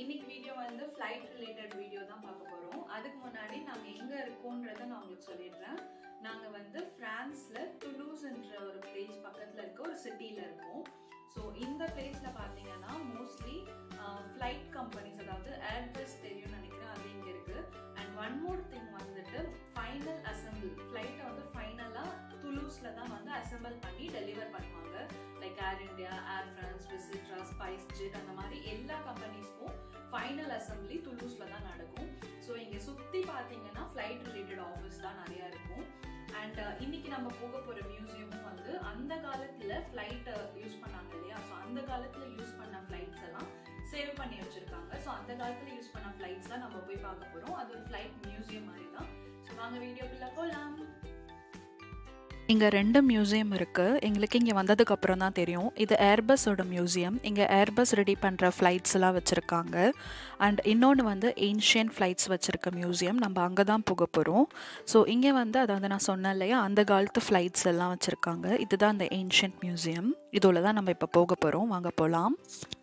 இன்னைக்கு வீடியோ வந்து flight related video தான் பார்க்க போகிறோம் அதுக்கு முன்னாடி நாங்கள் எங்கே இருக்கோன்றதை நான் உங்களுக்கு சொல்லிடுறேன் நாங்கள் வந்து ஃப்ரான்ஸில் துலூஸ்ன்ற ஒரு பிளேஸ் பக்கத்தில் இருக்க ஒரு சிட்டியில் இருக்கோம் ஸோ இந்த பிளேஸில் பார்த்தீங்கன்னா மோஸ்ட்லி ஃப்ளைட் கம்பெனிஸ் அதாவது ஏர்பஸ் தெரியும்னு நினைக்கிறேன் அது இங்கே இருக்குது அண்ட் ஒன் மோர் திங் வந்துட்டு ஃபைனல் அசம்பிள் ஃப்ளைட்டை வந்து ஃபைனலாக துலூஸில் தான் வந்து அசம்பிள் பண்ணி டெலிவர் பண்ணுவாங்க like Air India Air France Vistara SpiceJet அந்த மாதிரி எல்லா கம்பெனிஸ்க்கும் ஃபைனல் அசம்பிளி துலூஸில் தான் நடக்கும் ஸோ இங்கே சுற்றி பார்த்தீங்கன்னா ஃப்ளைட் ரிலேட்டட் ஆஃபீஸ் தான் நிறையா இருக்கும் அண்ட் இன்னைக்கு நம்ம போக போகிற மியூசியமும் வந்து அந்த காலத்தில் ஃப்ளைட்டை யூஸ் பண்ணாங்க இல்லையா ஸோ அந்த காலத்தில் யூஸ் பண்ண ஃப்ளைட்ஸ் எல்லாம் சேவ் பண்ணி வச்சுருக்காங்க ஸோ அந்த காலத்தில் யூஸ் பண்ண ஃப்ளைட்ஸ் தான் நம்ம போய் பார்க்க போகிறோம் அது ஒரு ஃப்ளைட் மியூசியம் மாதிரி தான் ஸோ வாங்க வீடியோக்குள்ளே போகலாம் இங்கே ரெண்டு மியூசியம் இருக்குது எங்களுக்கு இங்கே வந்ததுக்கப்புறம் தான் தெரியும் இது ஏர்பஸோட மியூசியம் இங்கே ஏர்பஸ் ரெடி பண்ணுற ஃப்ளைட்ஸ் எல்லாம் வச்சுருக்காங்க அண்ட் இன்னொன்று வந்து ஏன்ஷியன் ஃப்ளைட்ஸ் வச்சுருக்க மியூசியம் நம்ம அங்கே தான் போக போகிறோம் ஸோ இங்கே வந்து அதாவது நான் சொன்னேன் இல்லையா அந்த காலத்து ஃப்ளைட்ஸ் எல்லாம் வச்சுருக்காங்க இதுதான் அந்த ஏன்ஷியன்ட் மியூசியம் இதோட தான் நம்ம இப்போ போக போகிறோம் வாங்க போகலாம்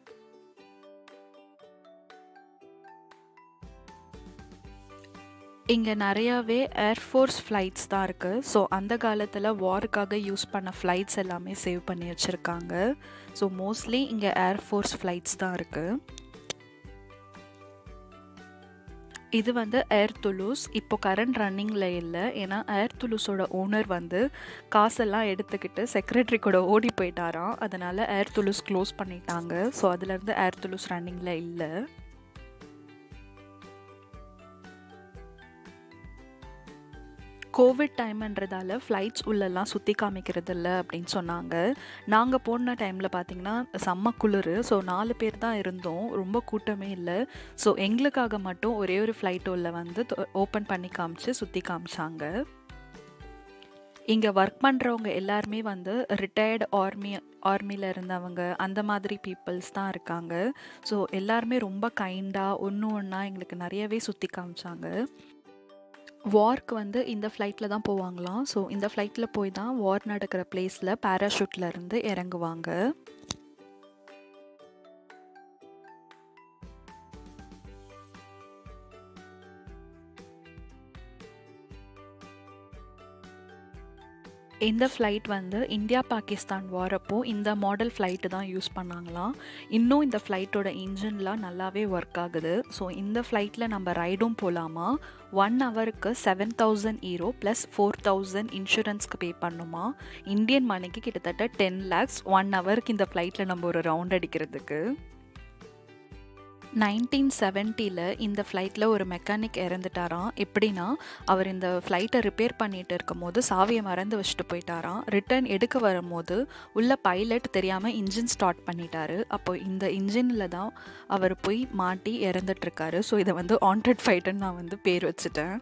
இங்கே நிறையாவே ஏர்ஃபோர்ஸ் ஃப்ளைட்ஸ் தான் இருக்குது ஸோ அந்த காலத்தில் வாருக்காக யூஸ் பண்ண ஃப்ளைட்ஸ் எல்லாமே சேவ் பண்ணி வச்சுருக்காங்க ஸோ மோஸ்ட்லி இங்கே ஏர்ஃபோர்ஸ் ஃப்ளைட்ஸ் தான் இருக்குது இது வந்து ஏர் துலூஸ் இப்போ கரண்ட் ரன்னிங்கில் இல்லை ஏன்னா ஏர் துலூஸோட ஓனர் வந்து காசெல்லாம் எடுத்துக்கிட்டு செக்ரட்டரி கூட ஓடி போயிட்டாராம் அதனால் ஏர் துலூஸ் க்ளோஸ் பண்ணிட்டாங்க ஸோ அதுலேருந்து ஏர் துலூஸ் ரன்னிங்கில் இல்லை கோவிட் டைம்ன்றதால ஃப்ளைட்ஸ் உள்ளெல்லாம் சுற்றி காமிக்கிறது இல்லை அப்படின்னு சொன்னாங்க நாங்கள் போன டைமில் பார்த்தீங்கன்னா செம்ம குளிர் ஸோ நாலு பேர் தான் இருந்தோம் ரொம்ப கூட்டமே இல்லை ஸோ எங்களுக்காக மட்டும் ஒரே ஒரு ஃப்ளைட் உள்ள வந்து ஓப்பன் பண்ணி காமிச்சு சுற்றி காமிச்சாங்க இங்கே ஒர்க் பண்ணுறவங்க எல்லாருமே வந்து ரிட்டையர்டு ஆர்மி ஆர்மியில் இருந்தவங்க அந்த மாதிரி பீப்புள்ஸ் தான் இருக்காங்க ஸோ எல்லாருமே ரொம்ப கைண்டாக ஒன்று ஒன்றா எங்களுக்கு நிறையவே சுற்றி காமிச்சாங்க வார்க்கு வந்து இந்த ஃப்ளைட்டில் தான் போவாங்களாம் ஸோ இந்த ஃப்ளைட்டில் போய் தான் வார் நடக்கிற பிளேஸில் பேராஷூட்டில் இருந்து இறங்குவாங்க இந்த ஃப்ளைட் வந்து இந்தியா பாகிஸ்தான் வாரப்போ இந்த மாடல் ஃப்ளைட்டு தான் யூஸ் பண்ணாங்களாம் இன்னும் இந்த ஃப்ளைட்டோட இன்ஜின்லாம் நல்லாவே ஒர்க் ஆகுது ஸோ இந்த ஃப்ளைட்டில் நம்ம ரைடும் போகலாமா ஒன் ஹவருக்கு seven thousand euro plus four thousand இன்சூரன்ஸ்க்கு பே பண்ணுமா இந்தியன் மணிக்கு கிட்டத்தட்ட டென் லேக்ஸ் ஒன் ஹவருக்கு இந்த ஃப்ளைட்டில் நம்ம ஒரு ரவுண்ட் அடிக்கிறதுக்கு நைன்டீன் செவன்ட்டியில் இந்த ஃப்ளைட்டில் ஒரு மெக்கானிக் இறந்துட்டாராம் எப்படின்னா அவர் இந்த ஃப்ளைட்டை ரிப்பேர் பண்ணிட்டு இருக்கும் போது சாவியை மறந்து வச்சுட்டு போயிட்டாராம் ரிட்டர்ன் எடுக்க வரும்போது உள்ள பைலட் தெரியாமல் இன்ஜின் ஸ்டார்ட் பண்ணிட்டாரு அப்போ இந்த இன்ஜினில் தான் அவர் போய் மாட்டி இறந்துட்டுருக்காரு ஸோ இதை வந்து ஆண்டட் ஃபைட்டுன்னு நான் வந்து பேர் வச்சுட்டேன்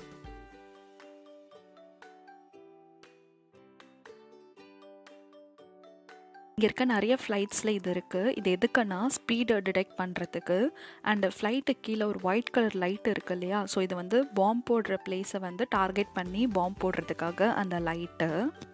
இங்கே இருக்க நிறைய ஃப்ளைட்ஸில் இது இருக்குது இது எதுக்குன்னா ஸ்பீடை டிடெக்ட் பண்ணுறதுக்கு அண்ட் ஃப்ளைட்டு கீழே ஒரு ஒயிட் கலர் லைட் இருக்குது இல்லையா ஸோ இது வந்து பாம்பு போடுற பிளேஸை வந்து டார்கெட் பண்ணி பாம்பு போடுறதுக்காக அந்த லைட்டு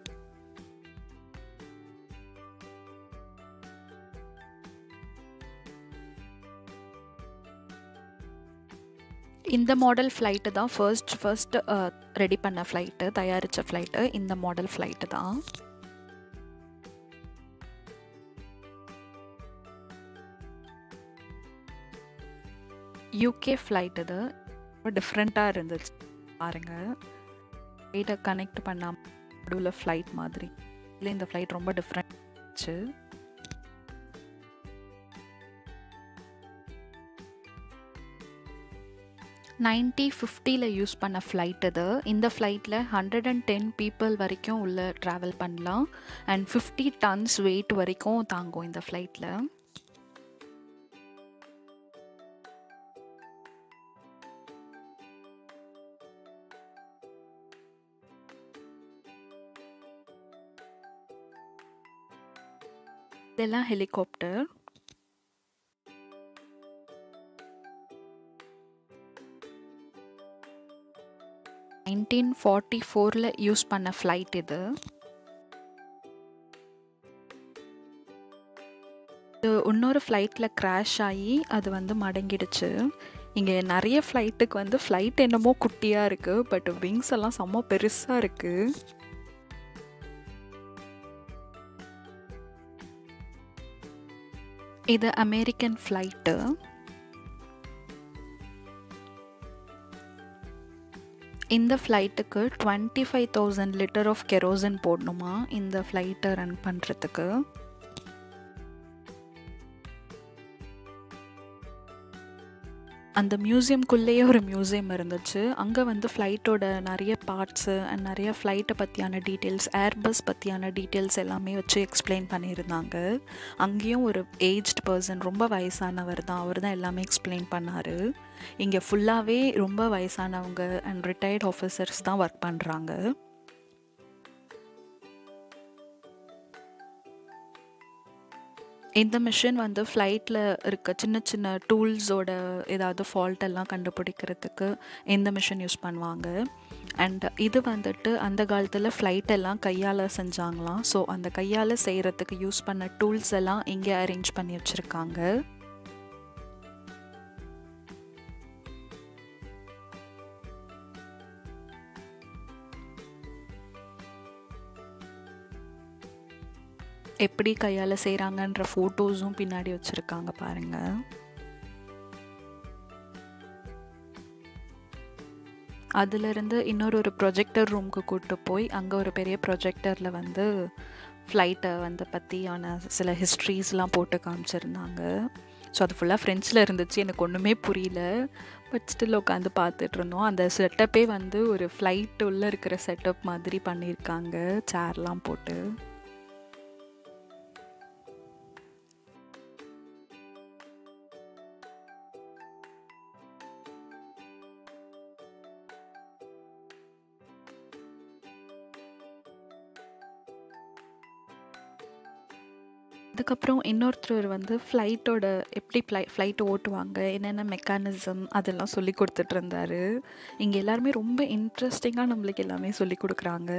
இந்த மாடல் ஃப்ளைட்டு தான் ஃபர்ஸ்ட் ஃபர்ஸ்ட் ரெடி பண்ண ஃப்ளைட்டு தயாரித்த ஃப்ளைட்டு இந்த மாடல் ஃப்ளைட்டு தான் யூகே ஃப்ளைட் இது ரொம்ப டிஃப்ரெண்ட்டாக இருந்துச்சு பாருங்கள் ஃப்ளைட்டை கனெக்ட் பண்ணாமல் நடுவில் ஃப்ளைட் மாதிரி இல்லை இந்த ஃப்ளைட் ரொம்ப டிஃப்ரெண்ட் இருந்துச்சு நைன்டி ஃபிஃப்டியில் யூஸ் பண்ண ஃப்ளைட் இது இந்த ஃப்ளைட்டில் ஹண்ட்ரட் அண்ட் டென் பீப்புள் வரைக்கும் உள்ளே ட்ராவல் பண்ணலாம் அண்ட் ஃபிஃப்டி டன்ஸ் வெயிட் வரைக்கும் தாங்கும் இந்த ஃப்ளைட்டில் இதெல்லாம் ஹெலிகாப்டர் நைன்டீன் ஃபார்ட்டி ஃபோரில் யூஸ் பண்ண ஃப்ளைட் இது இன்னொரு ஃப்ளைட்டில் க்ராஷ் ஆகி அது வந்து மடங்கிடுச்சு இங்கே நிறைய ஃப்ளைட்டுக்கு வந்து ஃப்ளைட் என்னமோ குட்டியாக இருக்குது பட் விங்ஸ் எல்லாம் செம்ம பெருசாக இருக்குது இது அமெரிக்கன் ஃப்ளைட்டு இந்த ஃப்ளைட்டுக்கு twenty five thousand litre of kerosene போடணுமா இந்த ஃப்ளைட்டை ரன் பண்ணுறதுக்கு அந்த மியூசியம்குள்ளேயே ஒரு மியூசியம் இருந்துச்சு அங்கே வந்து ஃப்ளைட்டோட நிறைய பார்ட்ஸு அண்ட் நிறைய ஃப்ளைட்டை பற்றியான டீட்டெயில்ஸ் ஏர்பஸ் பற்றியான டீட்டெயில்ஸ் எல்லாமே வச்சு எக்ஸ்பிளைன் பண்ணியிருந்தாங்க அங்கேயும் ஒரு ஏஜ்ட் பர்சன் ரொம்ப வயசானவர் தான் அவர் தான் எல்லாமே எக்ஸ்பிளைன் பண்ணார் இங்கே ஃபுல்லாகவே ரொம்ப வயசானவங்க அண்ட் ரிட்டையர்ட் ஆஃபீஸர்ஸ் தான் ஒர்க் பண்ணுறாங்க இந்த மிஷின் வந்து ஃப்ளைட்டில் இருக்க சின்ன சின்ன டூல்ஸோட ஏதாவது ஃபால்ட் எல்லாம் கண்டுபிடிக்கிறதுக்கு இந்த மிஷின் யூஸ் பண்ணுவாங்க அண்ட் இது வந்துட்டு அந்த காலத்தில் ஃப்ளைட் எல்லாம் கையால் செஞ்சாங்களாம் ஸோ அந்த கையால் செய்கிறதுக்கு யூஸ் பண்ண டூல்ஸ் எல்லாம் இங்கே அரேஞ்ச் பண்ணி வச்சுருக்காங்க எப்படி கையால் செய்கிறாங்கன்ற ஃபோட்டோஸும் பின்னாடி வச்சுருக்காங்க பாருங்கள் அதுலேருந்து இன்னொரு ஒரு ப்ரொஜெக்டர் ரூமுக்கு கூப்பிட்டு போய் அங்கே ஒரு பெரிய ப்ரொஜெக்டரில் வந்து ஃப்ளைட்டை வந்து பற்றியான சில ஹிஸ்ட்ரிஸ்லாம் போட்டு காமிச்சிருந்தாங்க ஸோ அது ஃபுல்லாக ஃப்ரெஞ்சில் இருந்துச்சு எனக்கு ஒன்றுமே புரியல பட் ஸ்டில் உட்காந்து பார்த்துட்டு இருந்தோம் அந்த செட்டப்பே வந்து ஒரு ஃப்ளைட் உள்ளே இருக்கிற செட்டப் மாதிரி பண்ணியிருக்காங்க சேர்லாம் போட்டு அதுக்கப்புறம் இன்னொருத்தர் வந்து ஃப்ளைட்டோட எப்படி ஃப்ளை ஃப்ளைட் ஓட்டுவாங்க என்னென்ன மெக்கானிசம் அதெல்லாம் சொல்லி கொடுத்துட்டு இருந்தாரு இங்கே எல்லாருமே ரொம்ப இன்ட்ரெஸ்டிங்காக நம்மளுக்கு எல்லாமே சொல்லி கொடுக்குறாங்க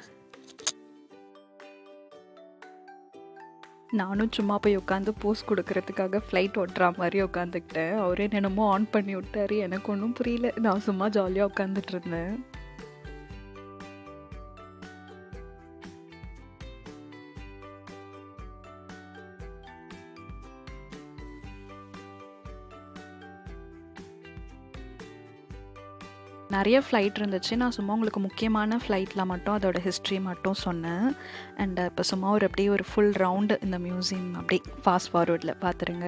நானும் சும்மா போய் உட்காந்து போஸ் கொடுக்கறதுக்காக ஃப்ளைட் ஓட்டுற மாதிரி உட்காந்துக்கிட்டேன் அவரே என்னமோ ஆன் பண்ணி விட்டாரு எனக்கு ஒன்றும் புரியல நான் சும்மா ஜாலியாக உட்காந்துட்டு இருந்தேன் நிறைய ஃப்ளைட் இருந்துச்சு நான் சும்மா உங்களுக்கு முக்கியமான ஃப்ளைட்டில் மட்டும் அதோட ஹிஸ்ட்ரி மட்டும் சொன்னேன் அண்ட் இப்போ சும்மா ஒரு அப்படியே ஒரு ஃபுல் ரவுண்டு இந்த மியூசியம் அப்படியே ஃபாஸ்ட் ஃபார்வர்டில் பார்த்துருங்க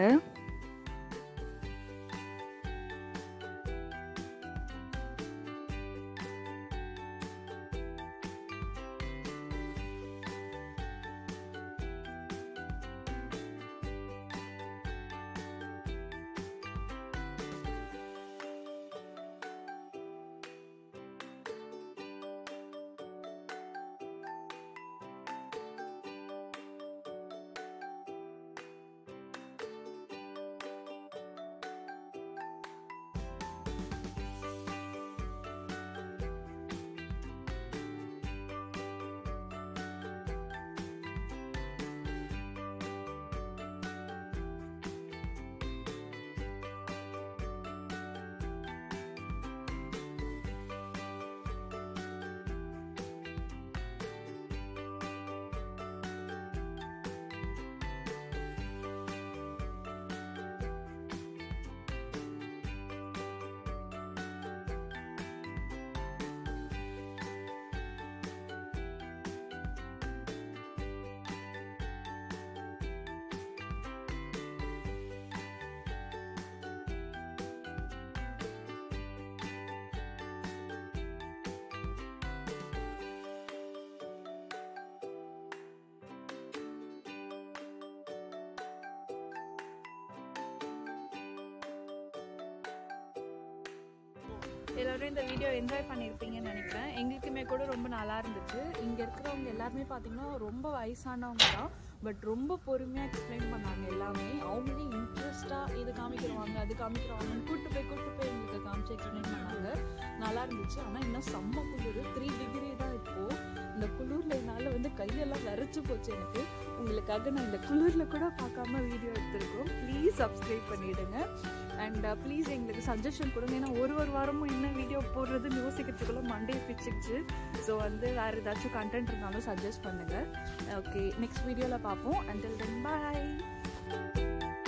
எல்லோரும் இந்த வீடியோ என்ஜாய் பண்ணியிருப்பீங்கன்னு நினைக்கிறேன் எங்களுக்குமே கூட ரொம்ப நல்லா இருந்துச்சு இங்கே இருக்கிறவங்க எல்லாருமே பார்த்தீங்கன்னா ரொம்ப வயசானவங்க தான் பட் ரொம்ப பொறுமையாக எக்ஸ்பிளைன் பண்ணாங்க எல்லாமே அவங்களே இன்ட்ரெஸ்ட்டாக இது காமிக்கிறவாங்க அது காமிக்கிறவாங்கன்னு கூட்டு போய் கூட்டு போய் எங்களுக்கு காமிச்சு எக்ஸ்பிளைன் பண்ணாங்க நல்லா இருந்துச்சு ஆனால் இன்னும் செம்ம குளிர் த்ரீ டிகிரி தான் இப்போது இந்த குளிரில் என்னால் வந்து கையெல்லாம் விரைச்சி போச்சு எனக்கு உங்களுக்காக நான் இந்த குளிரில் கூட பார்க்காம வீடியோ எடுத்திருக்கோம் ப்ளீஸ் சப்ஸ்கிரைப் பண்ணிவிடுங்க அண்ட் ப்ளீஸ் எங்களுக்கு சஜஷன் கொடுங்க ஏன்னா ஒரு ஒரு வாரமும் என்ன வீடியோ போடுறதுன்னு யோசிக்கிறதுக்குள்ள மண்டே பிச்சுச்சு ஸோ வந்து வேறு ஏதாச்சும் கண்டென்ட் இருந்தாலும் சஜஸ்ட் பண்ணுங்கள் ஓகே நெக்ஸ்ட் வீடியோவில் பார்ப்போம் அண்டில் தென் பாய்